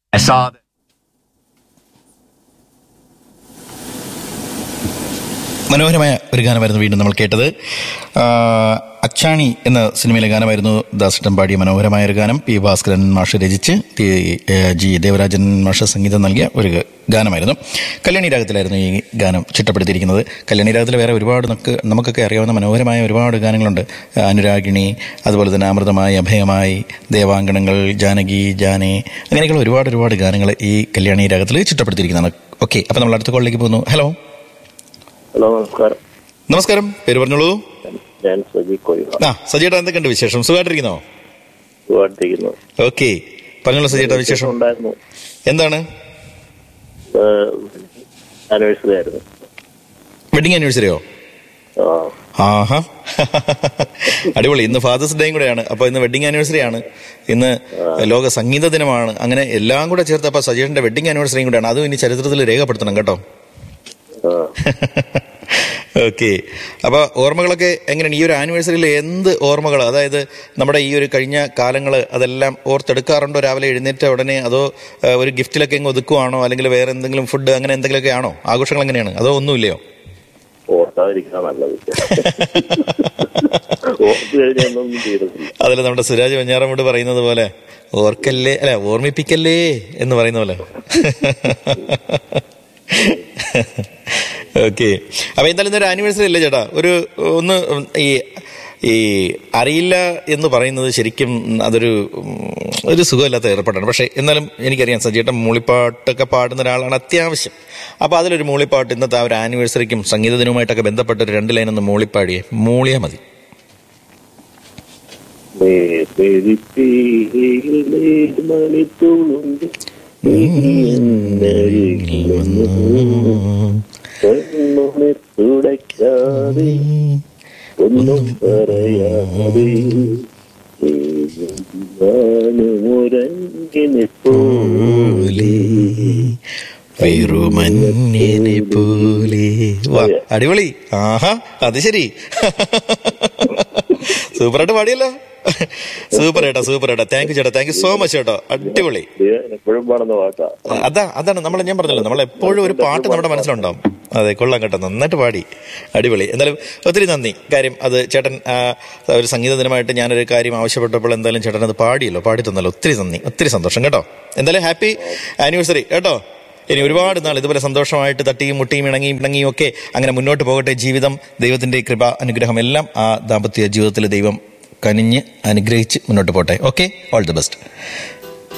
I saw that. മനോഹരമായ ഒരു ഗാനമായിരുന്നു വീണ്ടും നമ്മൾ കേട്ടത് ആ, അച്ചാണി എന്ന സിനിമയിലെ ഗാനമായിരുന്നു ദാസട്ടം പാടിയ മനോഹരമായ ഒരു ഗാനം പി ഭാസ്കരൻ മാഷ് രചിച്ച് ടി ഏ, ജി ദേവരാജൻ മാഷ് സംഗീതം നൽകിയ ഒരു ഗാനമായിരുന്നു കല്യാണി രാഗത്തിലായിരുന്നു ഈ ഗാനം ചിട്ടപ്പെടുത്തിയിരിക്കുന്നത് കല്യാണി രാഗത്തിൽ വേറെ ഒരുപാട് നമുക്ക് നമുക്കൊക്കെ അറിയാവുന്ന മനോഹരമായ ഒരുപാട് ഗാനങ്ങളുണ്ട് അനുരാഗിണി അതുപോലെ തന്നെ അമൃതമായി അഭയമായി ദേവാങ്കണങ്ങൾ ജാനകി ജാനെ അങ്ങനെയൊക്കെയുള്ള ഒരുപാട് ഒരുപാട് ഗാനങ്ങൾ ഈ കല്യാണി രാഗത്തിൽ ചിട്ടപ്പെടുത്തിയിരിക്കുന്നതാണ് ഓക്കെ അപ്പം നമ്മൾ അടുത്ത കോളിലേക്ക് പോകുന്നു ഹലോ ഹലോ നമസ്കാരം നമസ്കാരം പേര് പറഞ്ഞോളൂ ഞാൻ സജി കൊയ്യ ആ സജിയേട്ടാ എന്തൊക്കെയുണ്ട് വിശേഷം സുഖമായിട്ടിരിക്കുന്നോ സുഖമായിട്ടിരിക്കുന്നു ഓക്കെ പറഞ്ഞോളൂ സജിയേട്ടാ വിശേഷം ഉണ്ടായിരുന്നു എന്താണ് ആനിവേഴ്സറി ആയിരുന്നു വെഡിങ് ആനിവേഴ്സറിയോ ആ ആഹാ അടിപൊളി ഇന്ന് ഫാദേഴ്സ് ഡേയും കൂടെയാണ് അപ്പൊ ഇന്ന് വെഡിങ് ആനിവേഴ്സറി ആണ് ഇന്ന് ലോക സംഗീത ദിനമാണ് അങ്ങനെ എല്ലാം കൂടെ ചേർത്ത് അപ്പൊ സജീഷിന്റെ വെഡിങ് ആനിവേഴ്സറിയും കൂടെയാണ് അതും ഇനി ചരിത്രത്തിൽ രേഖപ്പെടുത്തണം കേട്ടോ ആ. ഓക്കെ അപ്പൊ ഓർമ്മകളൊക്കെ എങ്ങനെയാണ് ഈ ഒരു ആനിവേഴ്സറിയിൽ എന്ത് ഓർമ്മകൾ അതായത് നമ്മുടെ ഈ ഒരു കഴിഞ്ഞ കാലങ്ങൾ അതെല്ലാം ഓർത്തെടുക്കാറുണ്ടോ രാവിലെ എഴുന്നേറ്റ ഉടനെ അതോ ആ, ഒരു ഗിഫ്റ്റിലൊക്കെ എങ്ങ് ഒതുക്കുവാണോ അല്ലെങ്കിൽ വേറെ എന്തെങ്കിലും ഫുഡ് അങ്ങനെ എന്തെങ്കിലുമൊക്കെ ആണോ ആഘോഷങ്ങൾ എങ്ങനെയാണ് അതോ ഒന്നുമില്ലയോ ഓർത്താതിരിക്കാൻ നല്ലത് ഓർത്തു കഴിഞ്ഞാൽ ഒന്നും ചെയ്തിട്ടില്ല അതിൽ നമ്മുടെ സുരാജ് വെഞ്ഞാറമ്മൂട് പറയുന്നത് പോലെ ഓർക്കല്ലേ അല്ല ഓർമ്മിപ്പിക്കല്ലേ എന്ന് പറയുന്ന പോലെ ഓക്കെ അപ്പൊ എന്തായാലും ഇന്നൊരു ആനിവേഴ്സറി അല്ലേ ചേട്ടാ ഒരു ഒന്ന് ഈ ഈ അറിയില്ല എന്ന് പറയുന്നത് ശരിക്കും അതൊരു ഉം, ഒരു സുഖമില്ലാത്ത ഏർപ്പാടാണ് പക്ഷെ എന്നാലും എനിക്കറിയാം സജിയേട്ടൻ മൂളിപ്പാട്ടൊക്കെ പാടുന്ന ഒരാളാണ് അത്യാവശ്യം അപ്പൊ അതിലൊരു മൂളിപ്പാട്ട് ഇന്നത്തെ ആ ഒരു ആനിവേഴ്സറിക്കും സംഗീത ദിനവുമായിട്ടൊക്കെ ബന്ധപ്പെട്ട ഒരു രണ്ട് ലൈൻ ഒന്ന് മൂളിപ്പാടിയേ മൂളിയാ മതി മണിത്തുളുണ്ട് കണ്ണുനെ തുടയ്ക്കാതെ ഒന്നും പറയാതെ ഞാനുമുരങ്ങിനെ പോലെ വെറുമഞ്ഞിനെ പോലെ വാ അടിപൊളി ആഹാ അത് ശരി സൂപ്പറായിട്ട് പാടിയല്ലോ സൂപ്പർ ഏട്ടാ സൂപ്പർ ഏട്ടാ താങ്ക് യു ചേട്ടാ താങ്ക് യു സോ മച്ച് കേട്ടോ അടിപൊളി ഇത് എപ്പോഴും പാടുന്ന പാട്ടാ അതാ അതാണ് നമ്മൾ ഞാൻ പറഞ്ഞല്ലോ നമ്മൾ എപ്പോഴും ഒരു പാട്ട് നമ്മുടെ മനസ്സിലുണ്ടാവും അതെ കൊള്ളാം കേട്ടോ നന്നായിട്ട് പാടി അടിപൊളി എന്തായാലും ഒത്തിരി നന്ദി കാര്യം അത് ചേട്ടൻ ആ, ഒരു സംഗീത ദിനമായിട്ട് ഞാനൊരു കാര്യം ആവശ്യപ്പെട്ടപ്പോൾ എന്തായാലും ചേട്ടൻ അത് പാടിയല്ലോ പാടി തന്നല്ലോ ഒത്തിരി നന്ദി ഒത്തിരി സന്തോഷം കേട്ടോ എന്തായാലും ഹാപ്പി ആനിവേഴ്സറി കേട്ടോ ഇനി ഒരുപാട് നാൾ ഇതുപോലെ സന്തോഷമായിട്ട് തട്ടിയും മുട്ടിയും ഇണങ്ങിയും ഇണങ്ങിയും ഒക്കെ അങ്ങനെ മുന്നോട്ട് പോകട്ടെ ജീവിതം ദൈവത്തിന്റെ കൃപ അനുഗ്രഹം എല്ലാം ആ ദാമ്പത്യ ജീവിതത്തിൽ ദൈവം കനിഞ്ഞ് അനുഗ്രഹിച്ച് മുന്നോട്ട് പോട്ടെ ഓക്കെ ഓൾ ദി ബെസ്റ്റ്